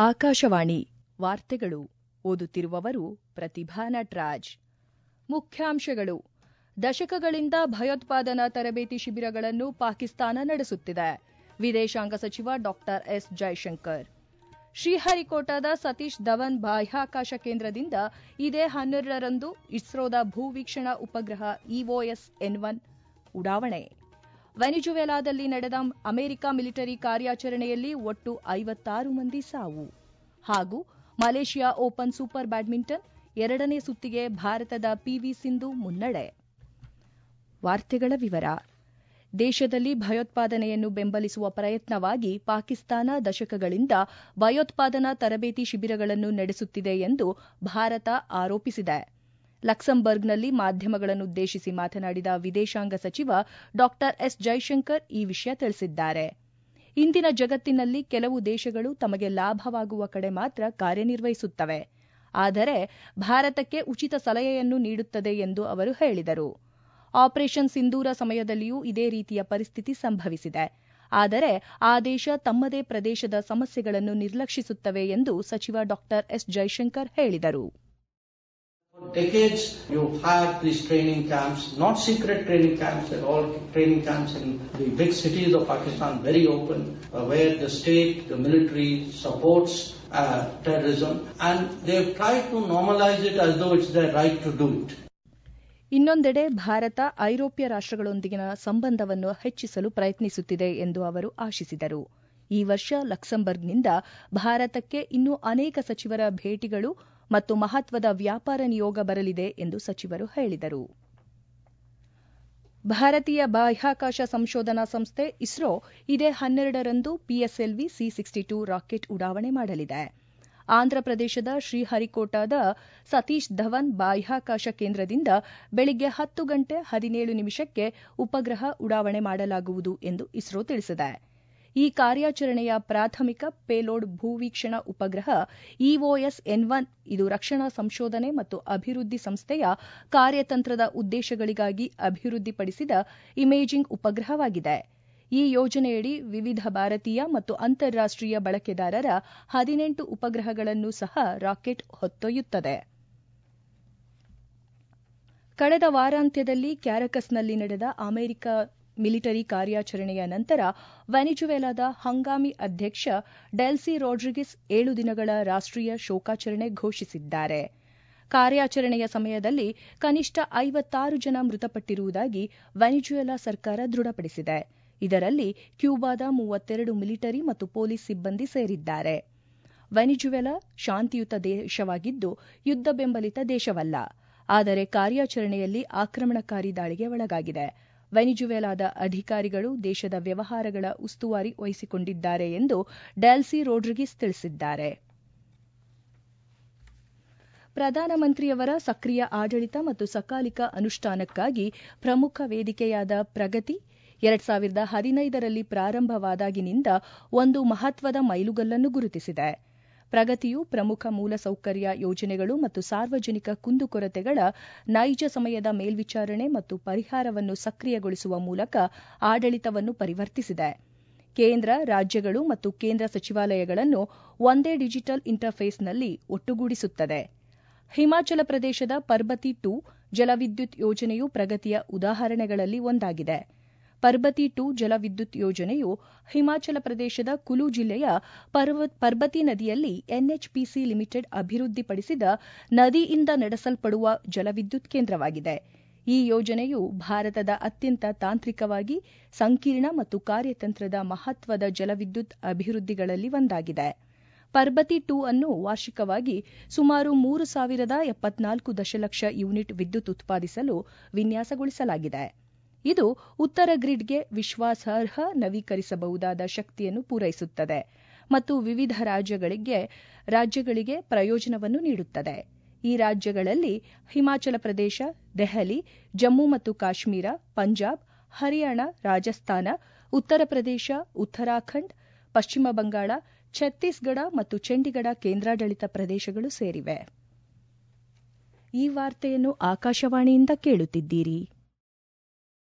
ಆಕಾಶವಾಣಿ ವಾರ್ತೆಗಳು ಓದುತ್ತಿರುವವರು ಪ್ರತಿಭಾ ನಟ್ರಾಜ್ ಮುಖ್ಯಾಂಶಗಳು ದಶಕಗಳಿಂದ ಭಯೋತ್ಪಾದನಾ ತರಬೇತಿ ಶಿಬಿರಗಳನ್ನು ಪಾಕಿಸ್ತಾನ ನಡೆಸುತ್ತಿದೆ ವಿದೇಶಾಂಗ ಸಚಿವ ಡಾ ಎಸ್ ಜೈಶಂಕರ್ ಶ್ರೀಹರಿಕೋಟಾದ ಸತೀಶ್ ಧವನ್ ಬಾಹ್ಯಾಕಾಶ ಕೇಂದ್ರದಿಂದ ಇದೇ ಹನ್ನೆರಡರಂದು ಇಸ್ರೋದ ಭೂವೀಕ್ಷಣಾ ಉಪಗ್ರಹ ಇಒಎಸ್ ಎನ್ ಒನ್ ಉಡಾವಣೆ ವೆನಿಜುವೆಲಾದಲ್ಲಿ ನಡೆದ ಅಮೆರಿಕ ಮಿಲಿಟರಿ ಕಾರ್ಯಾಚರಣೆಯಲ್ಲಿ ಒಟ್ಟು ಐವತ್ತಾರು ಮಂದಿ ಸಾವು ಹಾಗೂ ಮಲೇಷ್ಯಾ ಓಪನ್ ಸೂಪರ್ ಬ್ಯಾಡ್ಮಿಂಟನ್ ಎರಡನೇ ಸುತ್ತಿಗೆ ಭಾರತದ ಪಿವಿ ಸಿಂಧು ಮುನ್ನಡೆ ವಾರ್ತೆಗಳ ವಿವರ ದೇಶದಲ್ಲಿ ಭಯೋತ್ಪಾದನೆಯನ್ನು ಬೆಂಬಲಿಸುವ ಪ್ರಯತ್ನವಾಗಿ ಪಾಕಿಸ್ತಾನ ದಶಕಗಳಿಂದ ಭಯೋತ್ಪಾದನಾ ತರಬೇತಿ ಶಿಬಿರಗಳನ್ನು ನಡೆಸುತ್ತಿದೆ ಎಂದು ಭಾರತ ಆರೋಪಿಸಿದೆ ಲಕ್ಸಂಬರ್ಗ್ನಲ್ಲಿ ಮಾಧ್ಯಮಗಳನ್ನುದ್ದೇಶಿಸಿ ಮಾತನಾಡಿದ ವಿದೇಶಾಂಗ ಸಚಿವ ಡಾ ಎಸ್ ಜೈಶಂಕರ್ ಈ ವಿಷಯ ತಿಳಿಸಿದ್ದಾರೆ ಇಂದಿನ ಜಗತ್ತಿನಲ್ಲಿ ಕೆಲವು ದೇಶಗಳು ತಮಗೆ ಲಾಭವಾಗುವ ಕಡೆ ಮಾತ್ರ ಕಾರ್ಯನಿರ್ವಹಿಸುತ್ತವೆ ಆದರೆ ಭಾರತಕ್ಕೆ ಉಚಿತ ಸಲಹೆಯನ್ನು ನೀಡುತ್ತದೆ ಎಂದು ಅವರು ಹೇಳಿದರು ಆಪರೇಷನ್ ಸಿಂಧೂರ ಸಮಯದಲ್ಲಿಯೂ ಇದೇ ರೀತಿಯ ಪರಿಸ್ಥಿತಿ ಸಂಭವಿಸಿದೆ ಆದರೆ ಆ ದೇಶ ತಮ್ಮದೇ ಪ್ರದೇಶದ ಸಮಸ್ಯೆಗಳನ್ನು ನಿರ್ಲಕ್ಷಿಸುತ್ತವೆ ಎಂದು ಸಚಿವ ಡಾ ಎಸ್ ಜೈಶಂಕರ್ ಹೇಳಿದರು For decades, you've had these training camps, not secret training camps, they're all training camps in the big cities of Pakistan, very open, uh, where the state, the military supports uh, terrorism, and they've tried to normalize it as though it's their right to do it. ಇನ್ನೊಂದೆಡೆ ಭಾರತ ಐರೋಪ್ಯ ರಾಷ್ಟಗಳೊಂದಿಗಿನ ಸಂಬಂಧವನ್ನು ಹೆಚ್ಚಿಸಲು ಪ್ರಯತ್ನಿಸುತ್ತಿದೆ ಎಂದು ಅವರು ಆಶಿಸಿದರು ಈ ವರ್ಷ ಲಕ್ಸಂಬರ್ಗ್ನಿಂದ ಭಾರತಕ್ಕೆ ಇನ್ನೂ ಅನೇಕ ಸಚಿವರ ಭೇಟಿಗಳು ಮತ್ತು ಮಹತ್ವದ ವ್ಯಾಪಾರ ನಿಯೋಗ ಬರಲಿದೆ ಎಂದು ಸಚಿವರು ಹೇಳಿದರು ಭಾರತೀಯ ಬಾಹ್ಯಾಕಾಶ ಸಂಶೋಧನಾ ಸಂಸ್ಥೆ ಇಸ್ರೋ ಇದೇ ಹನ್ನೆರಡರಂದು PSLV C sixty two rocket ಉಡಾವಣೆ ಮಾಡಲಿದೆ ಆಂಧ್ರಪ್ರದೇಶದ ಶ್ರೀಹರಿಕೋಟಾದ ಸತೀಶ್ ಧವನ್ ಬಾಹ್ಯಾಕಾಶ ಕೇಂದ್ರದಿಂದ ಬೆಳಿಗ್ಗೆ ಹತ್ತು ಗಂಟೆ ಹದಿನೇಳು ನಿಮಿಷಕ್ಕೆ ಉಪಗ್ರಹ ಉಡಾವಣೆ ಮಾಡಲಾಗುವುದು ಎಂದು ಇಸ್ರೋ ತಿಳಿಸಿದೆ ಈ ಕಾರ್ಯಾಚರಣೆಯ ಪ್ರಾಥಮಿಕ ಪೇಲೋಡ್ ಭೂವೀಕ್ಷಣಾ ಉಪಗ್ರಹ ಇಒಎಸ್ ಎನ್ ಒನ್ ಇದು ರಕ್ಷಣಾ ಸಂಶೋಧನೆ ಮತ್ತು ಅಭಿವೃದ್ಧಿ ಸಂಸ್ಥೆಯ ಕಾರ್ಯತಂತ್ರದ ಉದ್ದೇಶಗಳಿಗಾಗಿ ಅಭಿವೃದ್ಧಿಪಡಿಸಿದ ಇಮೇಜಿಂಗ್ ಉಪಗ್ರಹವಾಗಿದೆ ಈ ಯೋಜನೆಯಡಿ ವಿವಿಧ ಭಾರತೀಯ ಮತ್ತು ಅಂತಾರಾಷ್ಟೀಯ ಬಳಕೆದಾರರ ಹದಿನೆಂಟು ಉಪಗ್ರಹಗಳನ್ನು ಸಹ ರಾಕೆಟ್ ಹೊತ್ತೊಯ್ಯುತ್ತದೆ ಕಳೆದ ವಾರಾಂತ್ಯದಲ್ಲಿ ಕ್ಯಾರಕಸ್ನಲ್ಲಿ ನಡೆದ ಅಮೆರಿಕ ಮಿಲಿಟರಿ ಕಾರ್ಯಾಚರಣೆಯ ನಂತರ ವೆನಿಜುವೆಲಾದ ಹಂಗಾಮಿ ಅಧ್ಯಕ್ಷ ಡೆಲ್ಸಿ ರೋಡ್ರಿಗಿಸ್ ಏಳು ದಿನಗಳ ರಾಷ್ಟೀಯ ಶೋಕಾಚರಣೆ ಘೋಷಿಸಿದ್ದಾರೆ ಕಾರ್ಯಾಚರಣೆಯ ಸಮಯದಲ್ಲಿ ಕನಿಷ್ಠ ಐವತ್ತಾರು ಜನ ಮೃತಪಟ್ಟಿರುವುದಾಗಿ ವೆನಿಜುವೆಲಾ ಸರ್ಕಾರ ದೃಢಪಡಿಸಿದೆ ಇದರಲ್ಲಿ ಕ್ಯೂಬಾದ ಮೂವತ್ತೆರಡು ಮಿಲಿಟರಿ ಮತ್ತು ಪೊಲೀಸ್ ಸಿಬ್ಬಂದಿ ಸೇರಿದ್ದಾರೆ ವೆನಿಜುವೆಲಾ ಶಾಂತಿಯುತ ದೇಶವಾಗಿದ್ದು ಯುದ್ಧ ಬೆಂಬಲಿತ ದೇಶವಲ್ಲ ಆದರೆ ಕಾರ್ಯಾಚರಣೆಯಲ್ಲಿ ಆಕ್ರಮಣಕಾರಿ ದಾಳಿಗೆ ಒಳಗಾಗಿದೆ ವೆನಿಜುವೆಲಾದ ಅಧಿಕಾರಿಗಳು ದೇಶದ ವ್ಯವಹಾರಗಳ ಉಸ್ತುವಾರಿ ವಹಿಸಿಕೊಂಡಿದ್ದಾರೆ ಎಂದು ಡ್ಯಾಲ್ಸಿ ರೋಡ್ರಿಗಿಸ್ ತಿಳಿಸಿದ್ದಾರೆ ಪ್ರಧಾನಮಂತ್ರಿಯವರ ಸಕ್ರಿಯ ಆಡಳಿತ ಮತ್ತು ಸಕಾಲಿಕ ಅನುಷ್ಠಾನಕ್ಕಾಗಿ ಪ್ರಮುಖ ವೇದಿಕೆಯಾದ ಪ್ರಗತಿ ಎರಡ್ ಸಾವಿರದ ಹದಿನೈದರಲ್ಲಿ ಪ್ರಾರಂಭವಾದಾಗಿನಿಂದ ಒಂದು ಮಹತ್ವದ ಮೈಲುಗಲ್ಲನ್ನು ಗುರುತಿಸಿದೆ ಪ್ರಗತಿಯು ಪ್ರಮುಖ ಮೂಲಸೌಕರ್ಯ ಯೋಜನೆಗಳು ಮತ್ತು ಸಾರ್ವಜನಿಕ ಕುಂದುಕೊರತೆಗಳ ನೈಜ ಸಮಯದ ಮೇಲ್ವಿಚಾರಣೆ ಮತ್ತು ಪರಿಹಾರವನ್ನು ಸಕ್ರಿಯಗೊಳಿಸುವ ಮೂಲಕ ಆಡಳಿತವನ್ನು ಪರಿವರ್ತಿಸಿದೆ ಕೇಂದ್ರ ರಾಜ್ಯಗಳು ಮತ್ತು ಕೇಂದ್ರ ಸಚಿವಾಲಯಗಳನ್ನು ಒಂದೇ ಡಿಜಿಟಲ್ ಇಂಟರ್ಫೇಸ್ನಲ್ಲಿ ಒಟ್ಟುಗೂಡಿಸುತ್ತದೆ ಹಿಮಾಚಲ ಪ್ರದೇಶದ ಪರ್ಬತಿ ಟು ಜಲವಿದ್ಯುತ್ ಯೋಜನೆಯು ಪ್ರಗತಿಯ ಉದಾಹರಣೆಗಳಲ್ಲಿ ಒಂದಾಗಿದೆ ಪರ್ಬತಿ ಟು ಜಲವಿದ್ಯುತ್ ಯೋಜನೆಯು ಹಿಮಾಚಲ ಪ್ರದೇಶದ ಕುಲು ಜಿಲ್ಲೆಯ ಪರ್ಬತಿ ನದಿಯಲ್ಲಿ ಎನ್ಎಚ್ಪಿಸಿ ಲಿಮಿಟೆಡ್ ಅಭಿವೃದ್ಧಿಪಡಿಸಿದ ನದಿಯಿಂದ ನಡೆಸಲ್ಪಡುವ ಜಲವಿದ್ಯುತ್ ಕೇಂದ್ರವಾಗಿದೆ ಈ ಯೋಜನೆಯು ಭಾರತದ ಅತ್ಯಂತ ತಾಂತ್ರಿಕವಾಗಿ ಸಂಕೀರ್ಣ ಮತ್ತು ಕಾರ್ಯತಂತ್ರದ ಮಹತ್ವದ ಜಲವಿದ್ಯುತ್ ಅಭಿವೃದ್ಧಿಗಳಲ್ಲಿ ಒಂದಾಗಿದೆ ಪರ್ಬತಿ ಟು ಅನ್ನು ವಾರ್ಷಿಕವಾಗಿ ಸುಮಾರು ಮೂರು ಸಾವಿರದ ಎಪ್ಪತ್ನಾಲ್ಕು ದಶಲಕ್ಷ ಯೂನಿಟ್ ವಿದ್ಯುತ್ ಉತ್ಪಾದಿಸಲು ವಿನ್ಯಾಸಗೊಳಿಸಲಾಗಿದೆ ಇದು ಉತ್ತರ ಗ್ರಿಡ್ಗೆ ವಿಶ್ವಾಸಾರ್ಹ ನವೀಕರಿಸಬಹುದಾದ ಶಕ್ತಿಯನ್ನು ಪೂರೈಸುತ್ತದೆ ಮತ್ತು ವಿವಿಧ ರಾಜ್ಯಗಳಿಗೆ ರಾಜ್ಯಗಳಿಗೆ ಪ್ರಯೋಜನವನ್ನು ನೀಡುತ್ತದೆ ಈ ರಾಜ್ಯಗಳಲ್ಲಿ ಹಿಮಾಚಲ ಪ್ರದೇಶ ದೆಹಲಿ ಜಮ್ಮು ಮತ್ತು ಕಾಶ್ಮೀರ ಪಂಜಾಬ್ ಹರಿಯಾಣ ರಾಜಸ್ಥಾನ ಉತ್ತರ ಪ್ರದೇಶ ಉತ್ತರಾಖಂಡ್ ಪಶ್ಚಿಮ ಬಂಗಾಳ ಛತ್ತೀಸ್ಗಢ ಮತ್ತು ಚಂಡೀಗಢ ಕೇಂದ್ರಾಡಳಿತ ಪ್ರದೇಶಗಳು ಸೇರಿವೆ ಈ ವಾರ್ತೆಯನ್ನು ಆಕಾಶವಾಣಿಯಿಂದ ಕೇಳುತ್ತಿದ್ದೀರಿ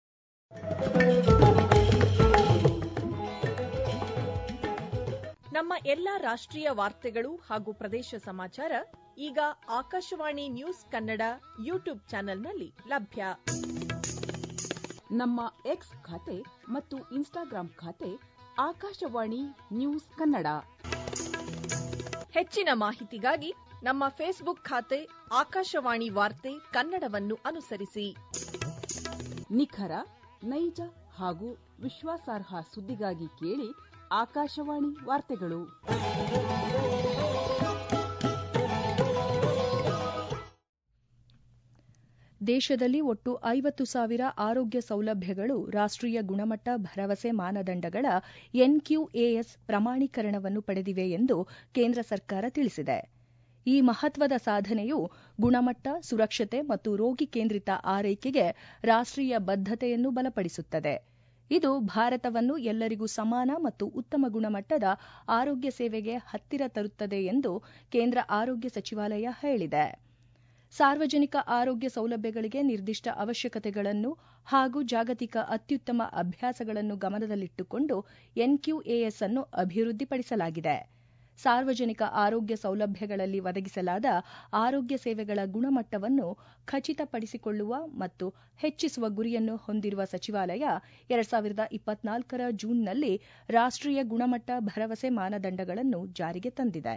ನಮ್ಮ ಎಲ್ಲಾ ರಾಷ್ಟ್ರೀಯ ವಾರ್ತೆಗಳು ಹಾಗೂ ಪ್ರದೇಶ ಸಮಾಚಾರ ಈಗ ಆಕಾಶವಾಣಿ ನ್ಯೂಸ್ ಕನ್ನಡ ಯೂಟ್ಯೂಬ್ ಚಾನೆಲ್ನಲ್ಲಿ ಲಭ್ಯ ನಮ್ಮ ಎಕ್ಸ್ ಖಾತೆ ಮತ್ತು ಇನ್ಸ್ಟಾಗ್ರಾಂ ಖಾತೆ ಆಕಾಶವಾಣಿ ನ್ಯೂಸ್ ಕನ್ನಡ ಹೆಚ್ಚಿನ ಮಾಹಿತಿಗಾಗಿ ನಮ್ಮ ಫೇಸ್ಬುಕ್ ಖಾತೆ ಆಕಾಶವಾಣಿ ವಾರ್ತೆ ಕನ್ನಡವನ್ನು ಅನುಸರಿಸಿ ನಿಖರ ನೈಜ ಹಾಗೂ ವಿಶ್ವಾಸಾರ್ಹ ಸುದ್ದಿಗಾಗಿ ಕೇಳಿ ಆಕಾಶವಾಣಿ ವಾರ್ತೆಗಳು ದೇಶದಲ್ಲಿ ಒಟ್ಟು ಐವತ್ತು ಸಾವಿರ ಆರೋಗ್ಯ ಸೌಲಭ್ಯಗಳು ರಾಷ್ಟ್ರೀಯ ಗುಣಮಟ್ಟ ಭರವಸೆ ಮಾನದಂಡಗಳ ಎನ್ಕ್ಯೂಎಎಸ್ ಪ್ರಮಾಣೀಕರಣವನ್ನು ಪಡೆದಿವೆ ಎಂದು ಕೇಂದ್ರ ಸರ್ಕಾರ ತಿಳಿಸಿದೆ ಈ ಮಹತ್ವದ ಸಾಧನೆಯು ಗುಣಮಟ್ಟ ಸುರಕ್ಷತೆ ಮತ್ತು ರೋಗಿ ಕೇಂದ್ರಿತ ಆರೈಕೆಗೆ ರಾಷ್ಟ್ರೀಯ ಬದ್ಧತೆಯನ್ನು ಬಲಪಡಿಸುತ್ತದೆ ಇದು ಭಾರತವನ್ನು ಎಲ್ಲರಿಗೂ ಸಮಾನ ಮತ್ತು ಉತ್ತಮ ಗುಣಮಟ್ಟದ ಆರೋಗ್ಯ ಸೇವೆಗೆ ಹತ್ತಿರ ತರುತ್ತದೆ ಎಂದು ಕೇಂದ್ರ ಆರೋಗ್ಯ ಸಚಿವಾಲಯ ಹೇಳಿದೆ ಸಾರ್ವಜನಿಕ ಆರೋಗ್ಯ ಸೌಲಭ್ಯಗಳಿಗೆ ನಿರ್ದಿಷ್ಟ ಅವಶ್ಯಕತೆಗಳನ್ನು ಹಾಗೂ ಜಾಗತಿಕ ಅತ್ಯುತ್ತಮ ಅಭ್ಯಾಸಗಳನ್ನು ಗಮನದಲ್ಲಿಟ್ಟುಕೊಂಡು ಎನ್ಕ್ಯೂಎಎಸ್ ಅನ್ನು ಅಭಿವೃದ್ಧಿಪಡಿಸಲಾಗಿದೆ ಸಾರ್ವಜನಿಕ ಆರೋಗ್ಯ ಸೌಲಭ್ಯಗಳಲ್ಲಿ ಒದಗಿಸಲಾದ ಆರೋಗ್ಯ ಸೇವೆಗಳ ಗುಣಮಟ್ಟವನ್ನು ಖಚಿತಪಡಿಸಿಕೊಳ್ಳುವ ಮತ್ತು ಹೆಚ್ಚಿಸುವ ಗುರಿಯನ್ನು ಹೊಂದಿರುವ ಸಚಿವಾಲಯ ಎರಡ್ ಸಾವಿರದ ಇಪ್ಪತ್ನಾಲ್ಕರ ಜೂನ್ನಲ್ಲಿ ರಾಷ್ಟ್ರೀಯ ಗುಣಮಟ್ಟ ಭರವಸೆ ಮಾನದಂಡಗಳನ್ನು ಜಾರಿಗೆ ತಂದಿದೆ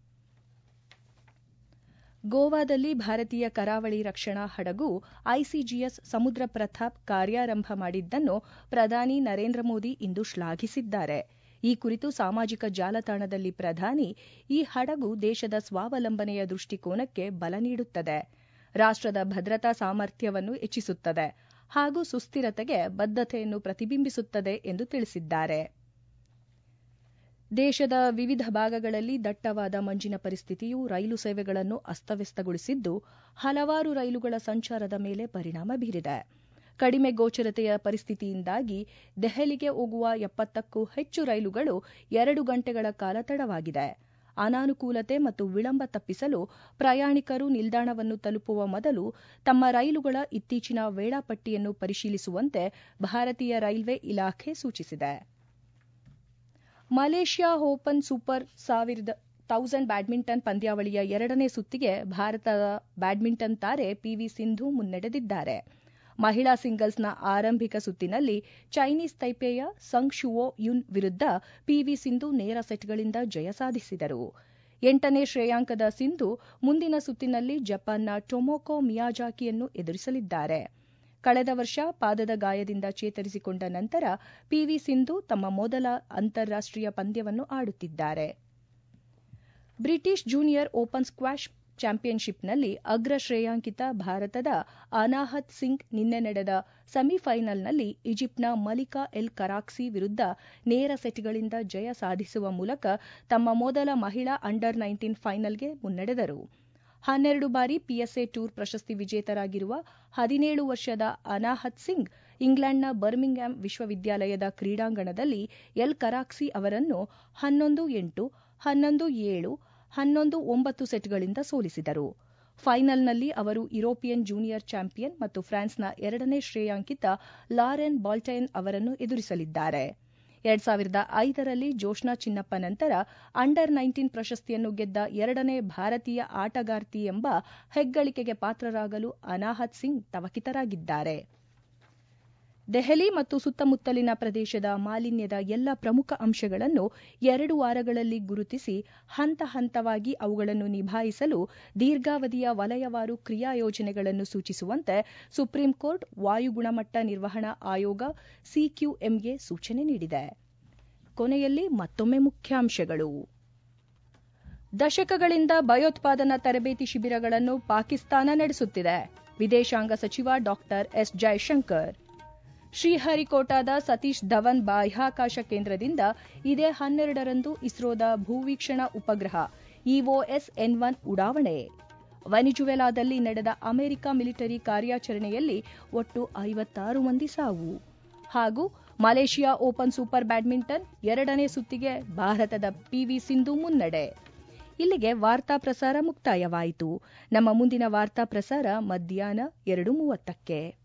ಗೋವಾದಲ್ಲಿ ಭಾರತೀಯ ಕರಾವಳಿ ರಕ್ಷಣಾ ಹಡಗು ಐಸಿಜಿಎಸ್ ಸಮುದ್ರ ಪ್ರತಾಪ್ ಕಾರ್ಯಾರಂಭ ಮಾಡಿದ್ದನ್ನು ಪ್ರಧಾನಿ ನರೇಂದ್ರ ಮೋದಿ ಇಂದು ಶ್ಲಾಘಿಸಿದ್ದಾರೆ ಈ ಕುರಿತು ಸಾಮಾಜಿಕ ಜಾಲತಾಣದಲ್ಲಿ ಪ್ರಧಾನಿ ಈ ಹಡಗು ದೇಶದ ಸ್ವಾವಲಂಬನೆಯ ದೃಷ್ಟಿಕೋನಕ್ಕೆ ಬಲ ನೀಡುತ್ತದೆ ರಾಷ್ಟದ ಭದ್ರತಾ ಸಾಮರ್ಥ್ಯವನ್ನು ಹೆಚ್ಚಿಸುತ್ತದೆ ಹಾಗೂ ಸುಸ್ಥಿರತೆಗೆ ಬದ್ಧತೆಯನ್ನು ಪ್ರತಿಬಿಂಬಿಸುತ್ತದೆ ಎಂದು ತಿಳಿಸಿದ್ದಾರೆ ದೇಶದ ವಿವಿಧ ಭಾಗಗಳಲ್ಲಿ ದಟ್ಟವಾದ ಮಂಜಿನ ಪರಿಸ್ಥಿತಿಯು ರೈಲು ಸೇವೆಗಳನ್ನು ಅಸ್ತವ್ಯಸ್ತಗೊಳಿಸಿದ್ದು ಹಲವಾರು ರೈಲುಗಳ ಸಂಚಾರದ ಮೇಲೆ ಪರಿಣಾಮ ಬೀರಿದೆ ಕಡಿಮೆ ಗೋಚರತೆಯ ಪರಿಸ್ಥಿತಿಯಿಂದಾಗಿ ದೆಹಲಿಗೆ ಹೋಗುವ ಎಪ್ಪತ್ತಕ್ಕೂ ಹೆಚ್ಚು ರೈಲುಗಳು ಎರಡು ಗಂಟೆಗಳ ಕಾಲ ತಡವಾಗಿದೆ ಅನಾನುಕೂಲತೆ ಮತ್ತು ವಿಳಂಬ ತಪ್ಪಿಸಲು ಪ್ರಯಾಣಿಕರು ನಿಲ್ದಾಣವನ್ನು ತಲುಪುವ ಮೊದಲು ತಮ್ಮ ರೈಲುಗಳ ಇತ್ತೀಚಿನ ವೇಳಾಪಟ್ಟಿಯನ್ನು ಪರಿಶೀಲಿಸುವಂತೆ ಭಾರತೀಯ ರೈಲ್ವೆ ಇಲಾಖೆ ಸೂಚಿಸಿದೆ ಮಲೇಷ್ಯಾ ಓಪನ್ ಸೂಪರ್ ಸಾವಿರದ ಥೌಸಂಡ್ ಬ್ಯಾಡ್ಮಿಂಟನ್ ಪಂದ್ಯಾವಳಿಯ ಎರಡನೇ ಸುತ್ತಿಗೆ ಭಾರತದ ಬ್ಯಾಡ್ಮಿಂಟನ್ ತಾರೆ ಪಿವಿ ಸಿಂಧು ಮುನ್ನಡೆದಿದ್ದಾರೆ ಮಹಿಳಾ ಸಿಂಗಲ್ಸ್ನ ಆರಂಭಿಕ ಸುತ್ತಿನಲ್ಲಿ ಚೈನೀಸ್ ತೈಪೇಯ ಸಂಗ್ ಶುವೋ ಯುನ್ ವಿರುದ್ಧ ಪಿವಿ ಸಿಂಧು ನೇರ ಸೆಟ್ಗಳಿಂದ ಜಯ ಸಾಧಿಸಿದರು ಎಂಟನೇ ಶ್ರೇಯಾಂಕದ ಸಿಂಧು ಮುಂದಿನ ಸುತ್ತಿನಲ್ಲಿ ಜಪಾನ್ನ ಟೊಮೊಕೊ ಮಿಯಾಜಾಕಿಯನ್ನು ಎದುರಿಸಲಿದ್ದಾರೆ ಕಳೆದ ವರ್ಷ ಪಾದದ ಗಾಯದಿಂದ ಚೇತರಿಸಿಕೊಂಡ ನಂತರ ಪಿವಿ ಸಿಂಧು ತಮ್ಮ ಮೊದಲ ಅಂತಾರಾಷ್ಟೀಯ ಪಂದ್ಯವನ್ನು ಆಡುತ್ತಿದ್ದಾರೆ ಬ್ರಿಟಿಷ್ ಜೂನಿಯರ್ ಓಪನ್ ಸ್ಕ್ವಾಷ್ ಚಾಂಪಿಯನ್ಶಿಪ್ನಲ್ಲಿ ಅಗ್ರ ಶ್ರೇಯಾಂಕಿತ ಭಾರತದ ಅನಾಹತ್ ಸಿಂಗ್ ನಿನ್ನೆ ನಡೆದ ಸೆಮಿಫೈನಲ್ನಲ್ಲಿ ಈಜಿಪ್ಟ್ನ ಮಲಿಕಾ ಎಲ್ ಕರಾಕ್ಸಿ ವಿರುದ್ಧ ನೇರ ಸೆಟ್ಗಳಿಂದ ಜಯ ಸಾಧಿಸುವ ಮೂಲಕ ತಮ್ಮ ಮೊದಲ ಮಹಿಳಾ ಅಂಡರ್ ನೈನ್ಟೀನ್ ಫೈನಲ್ಗೆ ಮುನ್ನಡೆದರು ಹನ್ನೆರಡು ಬಾರಿ ಪಿಎಸ್ಎ ಟೂರ್ ಪ್ರಶಸ್ತಿ ವಿಜೇತರಾಗಿರುವ ಹದಿನೇಳು ವರ್ಷದ ಅನಾಹತ್ ಸಿಂಗ್ ಇಂಗ್ಲೆಂಡ್ನ ಬರ್ಮಿಂಗ್ಹ್ಯಾಮ್ ವಿಶ್ವವಿದ್ಯಾಲಯದ ಕ್ರೀಡಾಂಗಣದಲ್ಲಿ ಎಲ್ ಕರಾಕ್ಸಿ ಅವರನ್ನು ಹನ್ನೊಂದು ಎಂಟು ಹನ್ನೊಂದು ಏಳು ಹನ್ನೊಂದು ಒಂಬತ್ತು ಸೆಟ್ಗಳಿಂದ ಸೋಲಿಸಿದರು ಫೈನಲ್ನಲ್ಲಿ ಅವರು ಯುರೋಪಿಯನ್ ಜೂನಿಯರ್ ಚಾಂಪಿಯನ್ ಮತ್ತು ಫ್ರಾನ್ಸ್ನ ಎರಡನೇ ಶ್ರೇಯಾಂಕಿತ ಲಾರೆನ್ ಬಾಲ್ಟೈನ್ ಅವರನ್ನು ಎದುರಿಸಲಿದ್ದಾರೆ ಎರಡ್ ಸಾವಿರದ ಐದರಲ್ಲಿ ಜೋಶ್ನಾ ಚಿನ್ನಪ್ಪ ನಂತರ ಅಂಡರ್ ನೈನ್ಟೀನ್ ಪ್ರಶಸ್ತಿಯನ್ನು ಗೆದ್ದ ಎರಡನೇ ಭಾರತೀಯ ಆಟಗಾರ್ತಿ ಎಂಬ ಹೆಗ್ಗಳಿಕೆಗೆ ಪಾತ್ರರಾಗಲು ಅನಾಹತ್ ಸಿಂಗ್ ತವಕಿತರಾಗಿದ್ದಾರೆ ದೆಹಲಿ ಮತ್ತು ಸುತ್ತಮುತ್ತಲಿನ ಪ್ರದೇಶದ ಮಾಲಿನ್ಯದ ಎಲ್ಲ ಪ್ರಮುಖ ಅಂಶಗಳನ್ನು ಎರಡು ವಾರಗಳಲ್ಲಿ ಗುರುತಿಸಿ ಹಂತ ಹಂತವಾಗಿ ಅವುಗಳನ್ನು ನಿಭಾಯಿಸಲು ದೀರ್ಘಾವಧಿಯ ವಲಯವಾರು ಕ್ರಿಯಾ ಯೋಜನೆಗಳನ್ನು ಸೂಚಿಸುವಂತೆ ಸುಪ್ರೀಂ ಕೋರ್ಟ್ ವಾಯು ಗುಣಮಟ್ಟ ನಿರ್ವಹಣಾ ಆಯೋಗ ಸಿಕ್ಯೂಎಂಗೆ ಸೂಚನೆ ನೀಡಿದೆ ಕೊನೆಯಲ್ಲಿ ಮತ್ತೊಮ್ಮೆ ಮುಖ್ಯಾಂಶಗಳು ದಶಕಗಳಿಂದ ಭಯೋತ್ಪಾದನಾ ತರಬೇತಿ ಶಿಬಿರಗಳನ್ನು ಪಾಕಿಸ್ತಾನ ನಡೆಸುತ್ತಿದೆ ವಿದೇಶಾಂಗ ಸಚಿವ ಡಾ ಎಸ್ ಜೈಶಂಕರ್ ಶ್ರೀಹರಿಕೋಟಾದ ಸತೀಶ್ ಧವನ್ ಬಾಹ್ಯಾಕಾಶ ಕೇಂದ್ರದಿಂದ ಇದೇ ಹನ್ನೆರಡರಂದು ಇಸ್ರೋದ ಭೂವೀಕ್ಷಣಾ ಉಪಗ್ರಹ ಇಒಎಸ್ ಎನ್ ಒನ್ ಉಡಾವಣೆ ವೆನಿಜುವೆಲಾದಲ್ಲಿ ನಡೆದ ಅಮೆರಿಕ ಮಿಲಿಟರಿ ಕಾರ್ಯಾಚರಣೆಯಲ್ಲಿ ಒಟ್ಟು ಐವತ್ತಾರು ಮಂದಿ ಸಾವು ಹಾಗೂ ಮಲೇಷಿಯಾ ಓಪನ್ ಸೂಪರ್ ಬ್ಯಾಡ್ಮಿಂಟನ್ ಎರಡನೇ ಸುತ್ತಿಗೆ ಭಾರತದ ಪಿವಿ ಸಿಂಧು ಮುನ್ನಡೆ ಇಲ್ಲಿಗೆ ವಾರ್ತಾ ಪ್ರಸಾರ ಮುಕ್ತಾಯವಾಯಿತು ನಮ್ಮ ಮುಂದಿನ ವಾರ್ತಾ ಪ್ರಸಾರ ಮಧ್ಯಾಹ್ನ ಎರಡು ಮೂವತ್ತಕ್ಕೆ